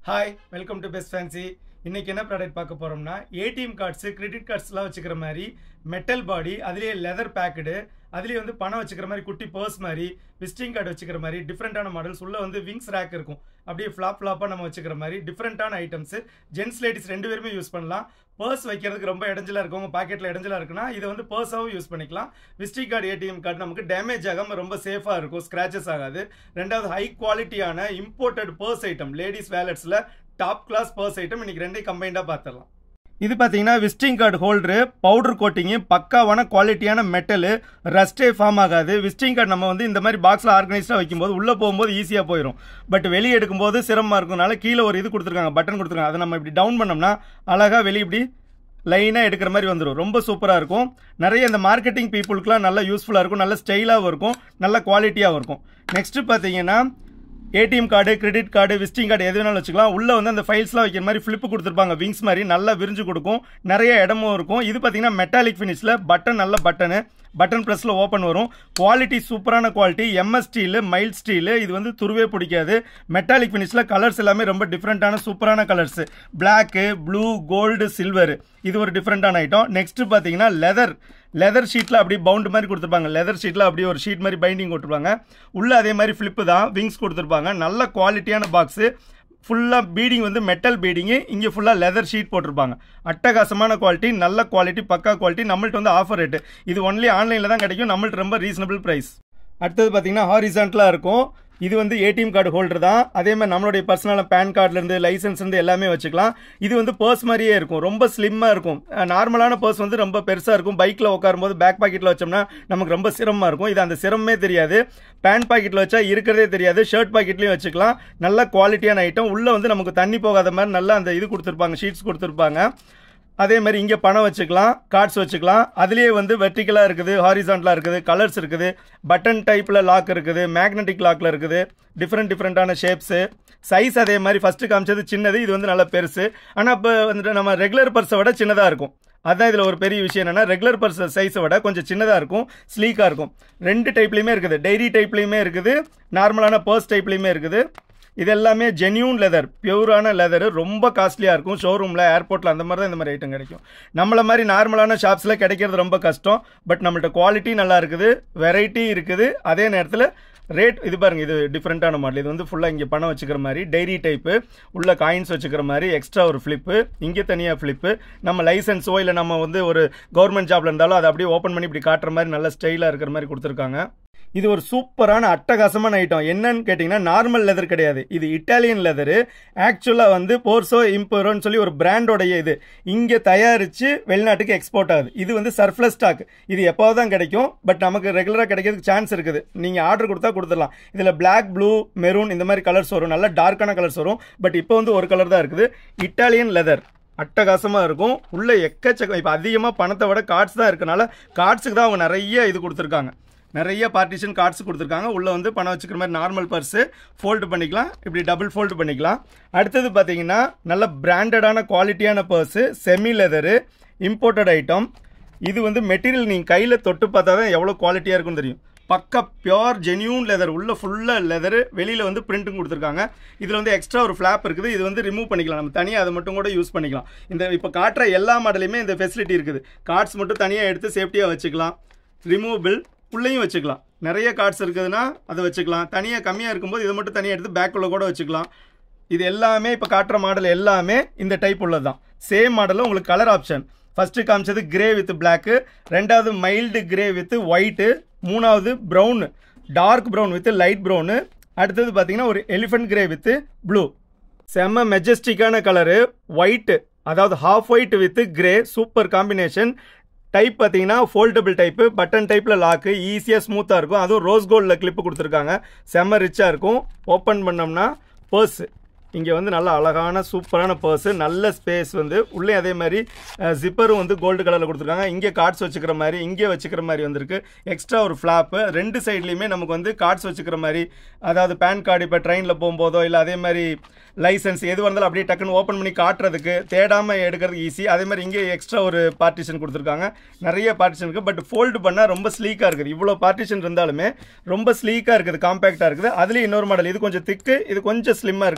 hi welcome to best fancy இன்னைக்கு என்ன product பார்க்க போறோம்னா ஏடிஎம் கார்ட்ஸு கிரெடிட் கார்ட்ஸ்லாம் வச்சுக்கிற மாதிரி மெட்டல் பாடி அதுலேயே லெதர் பேக்கடு அதுலேயே வந்து பணம் வச்சுக்கிற மாதிரி குட்டி பர்ஸ் மாதிரி விசிட்டிங் கார்டு வச்சுக்கிற மாதிரி டிஃப்ரெண்ட்டான மாடல்ஸ் உள்ள வந்து விங்ஸ் ரேக் இருக்கும் அப்படியே ஃப்ளாப் ஃப்ளாப்பாக நம்ம வச்சுக்கிற மாதிரி டிஃப்ரெண்ட்டான ஐட்டம்ஸ் ஜென்ஸ் லேடிஸ் ரெண்டு பேருமே யூஸ் பண்ணலாம் பர்ஸ் வைக்கிறதுக்கு ரொம்ப இடைஞ்சலா இருக்கும் உங்கள் பாக்கெட்டில் இடைஞ்சலா இருக்குன்னா இதை வந்து பர்ஸாகவும் யூஸ் பண்ணிக்கலாம் விசிட்டிங் கார்டு ஏடிஎம் கார்டு நமக்கு டேமேஜ் ஆகாமல் ரொம்ப சேஃபாக இருக்கும் ஸ்க்ராச்சஸ் ஆகாது ரெண்டாவது ஹை குவாலிட்டியான இம்போர்ட்டட் பர்ஸ் ஐட்டம் லேடிஸ் வேலட்ஸில் டாப் கிளாஸ் பர்ஸ் ஐட்டம் இன்னைக்கு ரெண்டையும் கம்பைண்டாக பார்த்துடலாம் இது பார்த்தீங்கன்னா visiting card holder powder coating பக்காவான குவாலிட்டியான மெட்டலு ரஸ்டே ஃபார்ம் ஆகாது விசிட்டிங் கார்டு நம்ம வந்து இந்த மாதிரி பாக்ஸில் ஆர்கனைஸ்டாக வைக்கும்போது உள்ளே போகும்போது ஈஸியாக போயிடும் பட் வெளியே எடுக்கும்போது சிரமமாக இருக்கனால கீழே ஒரு இது கொடுத்துருக்காங்க பட்டன் கொடுத்துருக்காங்க அதை நம்ம இப்படி டவுன் பண்ணோம்னா அழகாக வெளியே இப்படி லைனாக எடுக்கிற மாதிரி வந்துடும் ரொம்ப சூப்பராக இருக்கும் நிறைய இந்த மார்க்கெட்டிங் பீப்புளுக்குலாம் நல்லா யூஸ்ஃபுல்லாக இருக்கும் நல்ல ஸ்டைலாகவும் இருக்கும் நல்ல குவாலிட்டியாகவும் இருக்கும் நெக்ஸ்ட்டு பார்த்தீங்கன்னா ATM card credit card visiting card எது வேணாலும் வச்சுக்கலாம் உள்ளே வந்து அந்த ஃபைல்ஸ்லாம் வைக்கிற மாதிரி ஃப்ளிப்பு கொடுத்துருப்பாங்க விங்ஸ் மாதிரி நல்லா விரிஞ்சு கொடுக்கும் நிறைய இடமும் இருக்கும் இது பார்த்தீங்கன்னா மெட்டாலிக் ஃபினிஷில் பட்டன் நல்ல பட்டனு பட்டன் ப்ரெஸ்ஸில் ஓப்பன் வரும் குவாலிட்டி சூப்பரான quality MS steel mild steel இது வந்து துருவே பிடிக்காது மெட்டாலிக் ஃபினிஷில் கலர்ஸ் எல்லாமே ரொம்ப டிஃப்ரெண்ட்டான சூப்பரான colours black blue gold silver இது ஒரு டிஃப்ரெண்ட்டான ஐட்டம் நெக்ஸ்ட் பார்த்தீங்கன்னா லெதர் லெதர் ஷீட்டில் அப்படி பவுண்ட் மாதிரி கொடுத்துருப்பாங்க லெதர் ஷீட்டில் அப்படியே ஒரு ஷீட் மாதிரி பைண்டிங் கொடுத்துருப்பாங்க உள்ளே அதே மாதிரி ஃப்ளிப்பு தான் விங்ஸ் கொடுத்துருப்பாங்க நல்ல குவாலிட்டியான பாக்ஸு ஃபுல்லாக பீடிங் வந்து மெட்டல் பீடிங்கு இங்கே ஃபுல்லாக லெதர் ஷீட் போட்டிருப்பாங்க அட்டகாசமான குவாலிட்டி நல்ல குவாலிட்டி பக்கா குவாலிட்டி நம்மள்ட்ட வந்து ஆஃபர் ரேட்டு இது ஒன்லி ஆன்லைனில் தான் கிடைக்கும் நம்மள்ட்ட ரொம்ப ரீசனபிள் ப்ரைஸ் அடுத்தது பார்த்தீங்கன்னா ஹாரிசான்டலாக இருக்கும் இது வந்து ஏடிஎம் கார்டு ஹோல்டர் தான் அதே மாதிரி நம்மளுடைய பர்சனல் பேன் கார்டுலேருந்து லைசன்ஸ்லேருந்து எல்லாமே வச்சுக்கலாம் இது வந்து பர்ஸ் மாதிரியே இருக்கும் ரொம்ப ஸ்லிம்மாக இருக்கும் நார்மலான பர்ஸ் வந்து ரொம்ப பெருசாக இருக்கும் பைக்கில் உட்காரும்போது பேக் பாக்கெட்டில் வச்சோம்னா நமக்கு ரொம்ப சிரமமாக இருக்கும் இது அந்த சிரமமே தெரியாது பேண்ட் பாக்கெட்டில் வச்சா இருக்கிறதே தெரியாது ஷர்ட் பாக்கெட்லேயும் வச்சுக்கலாம் நல்ல குவாலிட்டியான ஐட்டம் உள்ளே வந்து நமக்கு தண்ணி போகாத மாதிரி நல்லா அந்த இது கொடுத்துருப்பாங்க ஷீட்ஸ் கொடுத்துருப்பாங்க அதே மாதிரி இங்கே பணம் வச்சுக்கலாம் கார்ட்ஸ் வச்சுக்கலாம் அதுலேயே வந்து வெர்டிக்கலாக இருக்குது ஹாரிசான்டலாக இருக்குது கலர்ஸ் இருக்குது பட்டன் டைப்பில் லாக் இருக்குது மேக்னெட்டிக் லாக்கில் இருக்குது டிஃப்ரெண்ட் டிஃப்ரெண்ட்டான ஷேப்ஸு சைஸ் அதே மாதிரி ஃபஸ்ட்டு காமிச்சது சின்னது இது வந்து நல்லா பெருசு ஆனால் இப்போ வந்துட்டு நம்ம ரெகுலர் பர்ஸை விட சின்னதாக இருக்கும் அதான் இதில் ஒரு பெரிய விஷயம் என்னென்னா ரெகுலர் பர்ஸ் சைஸை விட கொஞ்சம் சின்னதாக இருக்கும் ஸ்லீக்காக இருக்கும் ரெண்டு டைப்லேயுமே இருக்குது டைரி டைப்லேயுமே இருக்குது நார்மலான பர்ஸ் டைப்லேயுமே இருக்குது இது எல்லாமே ஜென்யூன் லெதர் பியூரான லெதர் ரொம்ப காஸ்ட்லியாக இருக்கும் ஷோரூமில் ஏர்போர்ட்டில் அந்த மாதிரி தான் இந்த மாதிரி ஐட்டம் கிடைக்கும் நம்மள மாதிரி நார்மலான ஷாப்ஸில் கிடைக்கிறது ரொம்ப கஷ்டம் பட் நம்மள்ட்ட குவாலிட்டி நல்லா இருக்குது வெரைட்டி இருக்குது அதே நேரத்தில் ரேட் இது பாருங்க இது டிஃப்ரெண்ட்டான மாடல் இது வந்து ஃபுல்லாக இங்கே பணம் வச்சுக்கிற மாதிரி டைரி டைப்பு உள்ள காயின்ஸ் வச்சுக்கிற மாதிரி எக்ஸ்ட்ரா ஒரு ஃப்ளிப்பு இங்கே தனியாக ஃப்ளிப்பு நம்ம லைசன்ஸோ இல்லை நம்ம வந்து ஒரு கவர்மெண்ட் ஜாப்ல இருந்தாலும் அதை அப்படியே ஓப்பன் பண்ணி இப்படி காட்டுற மாதிரி நல்ல ஸ்டைலாக இருக்கிற மாதிரி கொடுத்துருக்காங்க இது ஒரு சூப்பரான அட்டகாசமான ஐட்டம் என்னன்னு கேட்டிங்கன்னா நார்மல் லெதர் கிடையாது இது இட்டாலியன் லெதரு ஆக்சுவலாக வந்து போர்சோ இம்போரோன்னு சொல்லி ஒரு பிராண்டோடைய இது இங்கே தயாரித்து வெளிநாட்டுக்கு எக்ஸ்போர்ட் ஆகுது இது வந்து சர்ஃப்ளஸ் ஸ்டாக் இது எப்போது தான் கிடைக்கும் பட் நமக்கு ரெகுலராக கிடைக்கிறதுக்கு சான்ஸ் இருக்குது நீங்கள் ஆர்டர் கொடுத்தா கொடுத்துடலாம் இதில் பிளாக் ப்ளூ மெரூன் இந்த மாதிரி கலர்ஸ் வரும் நல்ல டார்க்கான கலர்ஸ் வரும் பட் இப்போ வந்து ஒரு கலர் தான் இருக்குது இட்டாலியன் லெதர் அட்டகாசமாக இருக்கும் உள்ள எக்கச்சக்கம் இப்போ அதிகமாக பணத்தை விட கார்ட்ஸ் தான் இருக்கனால கார்ட்ஸுக்கு தான் அவங்க நிறைய இது கொடுத்துருக்காங்க நிறைய பார்ட்டிஷன் கார்ட்ஸ் கொடுத்துருக்காங்க உள்ளே வந்து பணம் வச்சுக்கிற மாதிரி நார்மல் பர்ஸு ஃபோல்டு பண்ணிக்கலாம் இப்படி டபுள் ஃபோல்டு பண்ணிக்கலாம் அடுத்தது பார்த்தீங்கன்னா நல்ல பிராண்டடான குவாலிட்டியான purse semi leather imported item இது வந்து மெட்டீரியல் நீங்கள் கையில் தொட்டு பார்த்தா தான் எவ்வளோ குவாலிட்டியாக இருக்குன்னு தெரியும் பக்க பியோர் ஜென்யூன் லெதர் உள்ள ஃபுல்லாக லெதரு வெளியில் வந்து பிரிண்ட்டும் கொடுத்துருக்காங்க இதில் வந்து எக்ஸ்ட்ரா ஒரு ஃப்ளாப் இருக்குது இது வந்து ரிமூவ் பண்ணிக்கலாம் நம்ம தனியாக அதை மட்டும் கூட யூஸ் பண்ணிக்கலாம் இந்த இப்போ காட்டுற எல்லா மாடலையுமே இந்த ஃபெசிலிட்டி இருக்குது கார்ட்ஸ் மட்டும் தனியாக எடுத்து சேஃப்டியாக வச்சுக்கலாம் ரிமூவபிள் உள்ளேயும் வச்சுக்கலாம் நிறைய கார்ட்ஸ் இருக்குதுன்னா அதை வச்சுக்கலாம் தனியாக கம்மியாக இருக்கும்போது இதை மட்டும் தனியாக எடுத்து பேக்குள்ளே கூட வச்சுக்கலாம் இது எல்லாமே இப்போ காட்டுற மாடல் எல்லாமே இந்த டைப் உள்ளது தான் சேம் மாடலில் உங்களுக்கு கலர் ஆப்ஷன் ஃபஸ்ட்டு காமிச்சது கிரே வித் பிளாக்கு ரெண்டாவது மைல்டு கிரே வித் ஒயிட்டு மூணாவது brown dark brown with light brown அடுத்தது பார்த்தீங்கன்னா ஒரு எலிஃபென்ட் கிரே வித் ப்ளூ செம்ம மெஜஸ்டிக்கான கலரு ஒயிட்டு அதாவது half white with grey super combination type பார்த்தீங்கன்னா ஃபோல்டபிள் டைப்பு பட்டன் டைப்பில் லாக்கு ஈஸியாக ஸ்மூத்தாக இருக்கும் அதுவும் ரோஸ் கோல்டில் கிளிப்பு கொடுத்துருக்காங்க செம்ம ரிச்சாக இருக்கும் ஓப்பன் பண்ணோம்னா பர்ஸு இங்கே வந்து நல்ல அழகான சூப்பரான பர்ஸு நல்ல ஸ்பேஸ் வந்து உள்ளே அதே மாதிரி ஜிப்பரும் வந்து கோல்டு கலரில் கொடுத்துருக்காங்க இங்கே கார்ட்ஸ் வச்சுக்கிற மாதிரி இங்கே வச்சுக்கிற மாதிரி வந்திருக்கு எக்ஸ்ட்ரா ஒரு ஃப்ளாப்பு ரெண்டு சைட்லேயுமே நமக்கு வந்து கார்ட்ஸ் வச்சுக்கிற மாதிரி அதாவது பேன் கார்டு இப்போ ட்ரெயினில் போகும்போதோ இல்லை அதே மாதிரி லைசன்ஸ் எது வந்தாலும் அப்படியே டக்குன்னு ஓப்பன் பண்ணி காட்டுறதுக்கு தேடாமல் எடுக்கிறதுக்கு ஈஸி அதே மாதிரி இங்கே எக்ஸ்ட்ரா ஒரு பார்ட்டிஷன் கொடுத்துருக்காங்க நிறைய பார்ட்டிஷன் இருக்குது பட் ஃபோல்டு பண்ணால் ரொம்ப ஸ்லீக்காக இருக்குது இவ்வளோ பார்ட்டிஷன் இருந்தாலுமே ரொம்ப ஸ்லீக்காக இருக்குது காம்பேக்டாக இருக்குது அதுலேயும் இன்னொரு மாடல் இது கொஞ்சம் திக்கு இது கொஞ்சம் ஸ்லிம்மாக இருக்கிற மாதிரி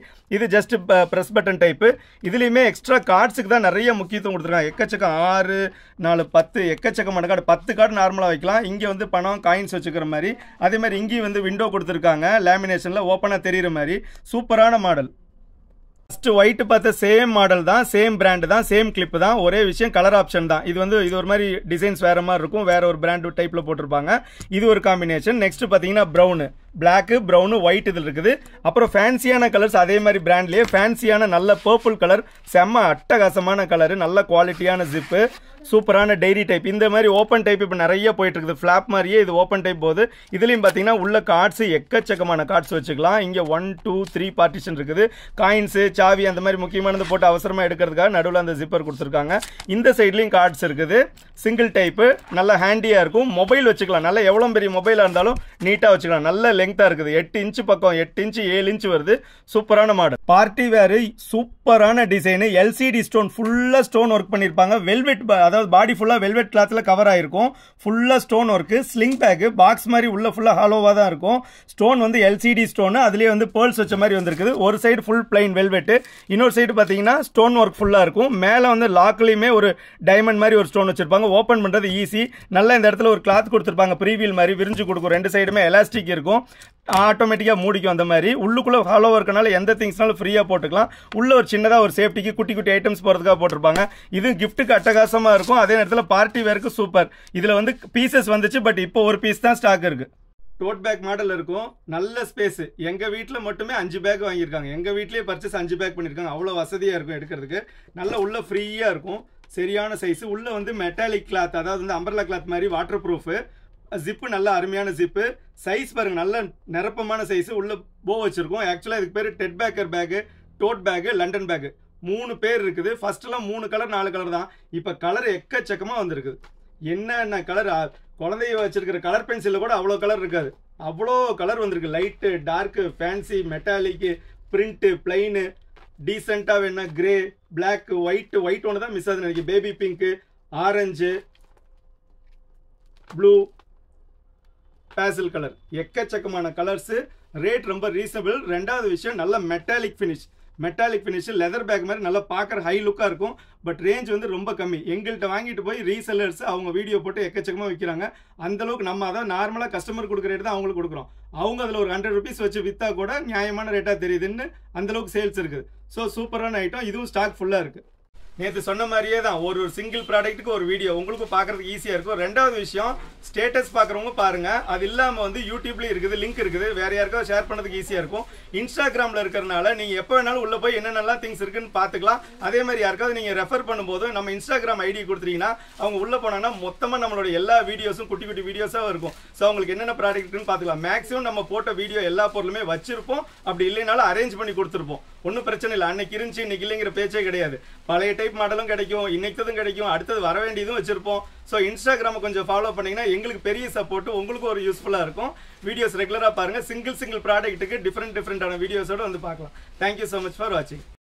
இது ஜஸ்ட் ப்ரெஸ் பட்டன் டைப்பு இதுலேயுமே எக்ஸ்ட்ரா கார்ட்ஸுக்கு தான் நிறைய முக்கியத்துவம் கொடுத்துருக்காங்க எக்கச்சக்கம் ஆறு நாலு பத்து எக்கச்சக்கமான கார்டு பத்து கார்டு நார்மலாக வைக்கலாம் இங்கே வந்து பணம் காயின்ஸ் வச்சுக்கிற மாதிரி அதே மாதிரி இங்கேயும் வந்து விண்டோ கொடுத்துருக்காங்க லேமினேஷனில் ஓப்பனாக தெரியுற மாதிரி சூப்பரான மாடல் ஃபர்ஸ்ட் ஒயிட் பார்த்த சேம் மாடல் தான் சேம் பிராண்ட் தான் சேம் கிளிப் தான் ஒரே விஷயம் கலர் ஆப்ஷன் தான் இது வந்து இது ஒரு மாதிரி டிசைன்ஸ் வேற மாதிரி இருக்கும் வேற ஒரு பிராண்ட் டைப்ல போட்டிருப்பாங்க இது ஒரு காம்பினேஷன் நெக்ஸ்ட் பார்த்தீங்கன்னா ப்ரௌனு பிளாக் ப்ரௌனு ஒயிட் இதில் இருக்குது அப்புறம் ஃபேன்சியான கலர்ஸ் அதே மாதிரி பிராண்ட்லேயே ஃபேன்சியான நல்ல பர்பிள் கலர் செம்ம அட்டகாசமான கலரு நல்ல குவாலிட்டியான ஜிப்பு சூப்பரான டைரி டைப் இந்த மாதிரி ஓப்பன் டைப் இப்போ நிறைய போயிட்டு இருக்குது ஃப்ளாப் மாதிரியே இது ஓப்பன் டைப் போகுது இதுலேயும் பார்த்தீங்கன்னா உள்ள கார்ட்ஸ் எக்கச்சக்கமான கார்ட்ஸ் வச்சுக்கலாம் இங்கே ஒன் டூ த்ரீ பார்ட்டிஷன் இருக்குது காயின்ஸு சாவி அந்த மாதிரி முக்கியமானது போட்டு அவசரமாக எடுக்கிறதுக்காக நடுவில் அந்த ஜிப்பர் கொடுத்துருக்காங்க இந்த சைட்லேயும் கார்ட்ஸ் இருக்குது சிங்கிள் டைப்பு நல்ல ஹேண்டியாக இருக்கும் மொபைல் வச்சுக்கலாம் நல்ல எவ்வளோ பெரிய மொபைலாக இருந்தாலும் நீட்டாக வச்சுக்கலாம் நல்ல லெங்க்த்தாக இருக்குது எட்டு இன்ச்சு பக்கம் எட்டு இன்ச்சு ஏழு இன்ச்சு வருது சூப்பரான மாடல் பார்ட்டி வேறு சூப்பரான டிசைனு எல்சிடி ஸ்டோன் ஃபுல்லாக ஸ்டோன் ஒர்க் பண்ணியிருப்பாங்க வெல்வெட் அதாவது பாடி ஃபுல்லாக வெல்வெட் கிளாத்தில் கவர் ஆயிருக்கும் ஃபுல்லாக stone work sling bag box மாதிரி உள்ள ஃபுல்லாக ஹாலோவாக தான் இருக்கும் ஸ்டோன் வந்து எல்சிடி ஸ்டோனு அதுலேயே வந்து பேர்ல்ஸ் வச்ச மாதிரி வந்திருக்குது ஒரு சைடு ஃபுல் பிளைன் வெல்வெட்டு இன்னொரு சைடு பார்த்தீங்கன்னா ஸ்டோன் ஒர்க் ஃபுல்லாக இருக்கும் மேலே வந்து லாக்லேயுமே ஒரு டைமண்ட் மாதிரி ஒரு ஸ்டோன் வச்சிருப்பாங்க ஓப்பன் பண்ணுறது ஈஸி நல்லா இந்த இடத்துல ஒரு கிளாத் கொடுத்துருப்பாங்க ப்ரீவியல் மாதிரி விரிஞ்சு கொடுக்கும் ரெண்டு சைடுமே எலாஸ்டிக் இருக்கும் ஆட்டோமேட்டிக்காக மூடிக்கும் அந்த மாதிரி உள்ளுக்குள்ளே ஹாலோ இருக்கனால எந்த திங்ஸ்னாலும் ஃப்ரீயாக போட்டுக்கலாம் உள்ள ஒரு சின்னதாக ஒரு சேஃப்டிக்கு குட்டி குட்டி ஐட்டம்ஸ் போகிறதுக்காக போட்டிருப்பாங்க இது கிஃப்ட்டுக்கு அட்டகாசமாக இருக்கும் அதே நேரத்தில் பார்ட்டி வேருக்கு சூப்பர் இதில் வந்து பீசஸ் வந்துச்சு பட் இப்போ ஒரு பீஸ் தான் ஸ்டாக் இருக்குது டோட் பேக் மாடல் இருக்கும் நல்ல ஸ்பேஸ் எங்க வீட்டில் மட்டுமே அஞ்சு பேக் வாங்கியிருக்காங்க எங்க வீட்லயே பர்ச்சேஸ் அஞ்சு பேக் பண்ணியிருக்காங்க அவ்வளோ வசதியா இருக்கும் எடுக்கிறதுக்கு நல்ல உள்ள ஃப்ரீயா இருக்கும் சரியான சைஸ் உள்ள வந்து மெட்டாலிக் கிளாத் அதாவது வந்து அம்பர்லா கிளாத் மாதிரி வாட்டர் ப்ரூஃப் ஜிப்பு நல்ல அருமையான ஜிப்பு சைஸ் பாருங்க நல்ல நிரப்பமான சைஸ் உள்ள போ வச்சிருக்கோம் ஆக்சுவலாக இதுக்கு பேர் Ted Baker bag tote bag London bag மூணு பேர் இருக்குது ஃபர்ஸ்ட்லாம் மூணு கலர் நாலு கலர் தான் இப்போ கலர் எக்கச்சக்கமாக வந்திருக்குது என்னென்ன கலர் குழந்தைய வச்சிருக்கிற கலர் பென்சிலில் கூட அவ்வளோ கலர் இருக்காது அவ்வளோ கலர் வந்திருக்கு light dark fancy metallic print plain டீசெண்டாக வேணா கிரே பிளாக் ஒயிட் ஒயிட் ஒன்று தான் மிஸ் ஆகுது நினைக்கிறேன் baby pink orange blue pastel colour எக்கச்சக்கமான கலர்ஸு ரேட் ரொம்ப ரீசனபிள் ரெண்டாவது விஷயம் நல்ல metallic finish metallic finish leather bag மாதிரி நல்லா பார்க்குற ஹை லுக்காக இருக்கும் பட் ரேஞ்ச் வந்து ரொம்ப கம்மி எங்கள்கிட்ட வாங்கிட்டு போய் ரீசெல்லர்ஸ் அவங்க வீடியோ போட்டு எக்கச்சக்கமாக விற்கிறாங்க அந்த அளவுக்கு நம்ம அதான் நார்மலாக கஸ்டமர் கொடுக்குற ரேட் தான் அவங்களுக்கு கொடுக்குறோம் அவங்க அதில் ஒரு ஹண்ட்ரட் ருபீஸ் வச்சு விற்றா கூட நியாயமான ரேட்டாக தெரியுதுன்னு அந்த அளவுக்கு சேல்ஸ் இருக்குது ஸோ சூப்பரான ஐட்டம் இதுவும் ஸ்டாக் ஃபுல்லாக இருக்குது நேற்று சொன்ன மாதிரியே தான் ஒரு ஒரு சிங்கிள் ப்ராடக்ட்டுக்கு ஒரு வீடியோ உங்களுக்கு பார்க்கறதுக்கு ஈஸியாக இருக்கும் ரெண்டாவது விஷயம் ஸ்டேட்டஸ் பார்க்குறவங்க பாருங்க அது இல்லாமல் வந்து யூடியூப்லேயும் இருக்குது லிங்க் இருக்குது வேற யாருக்காவது ஷேர் பண்ணதுக்கு ஈஸியாக இருக்கும் இன்ஸ்டாகிராமில் இருக்கிறனால நீங்கள் எப்போ வேணாலும் உள்ளே போய் என்னென்னலாம் திங்ஸ் இருக்குன்னு பார்த்துக்கலாம் அதே மாதிரி யாருக்காவது நீங்கள் ரெஃபர் பண்ணும்போது நம்ம இன்ஸ்டாகிராம் ஐடி கொடுத்துட்டீங்கன்னா அவங்க உள்ளே போனாங்கன்னா மொத்தமாக நம்மளோட எல்லா வீடியோஸும் குட்டி குட்டி வீடியோஸாக இருக்கும் ஸோ அவங்களுக்கு என்னென்ன ப்ராடக்ட் இருக்குன்னு பார்த்துக்கலாம் மேக்ஸிமம் நம்ம போட்ட வீடியோ எல்லா பொருளுமே வச்சிருப்போம் அப்படி இல்லைனாலும் அரேஞ்ச் பண்ணி கொடுத்துருப்போம் ஒன்றும் பிரச்சனை இல்லை அன்னைக்கு இருந்துச்சு இன்னைக்கு இல்லைங்கிற பேச்சே கிடையாது பழைய டைப் மாடலும் கிடைக்கும் இன்னைக்குதும் கிடைக்கும் அடுத்தது வர வேண்டியதும் வச்சிருப்போம் ஸோ இன்ஸ்டாகிராமை கொஞ்சம் ஃபாலோ பண்ணீங்கன்னா எங்களுக்கு பெரிய சப்போர்ட் உங்களுக்கு ஒரு யூஸ்ஃபுல்லாக இருக்கும் வீடியோஸ் ரெகுலராக பாருங்க சிங்கிள் சிங்கிள் ப்ராடக்ட்டுக்கு டிஃப்ரெண்ட் டிஃப்ரெண்டான வீடியோஸோட வந்து பார்க்கலாம் தேங்க்யூ ஸோ மச் ஃபார் வாட்சிங்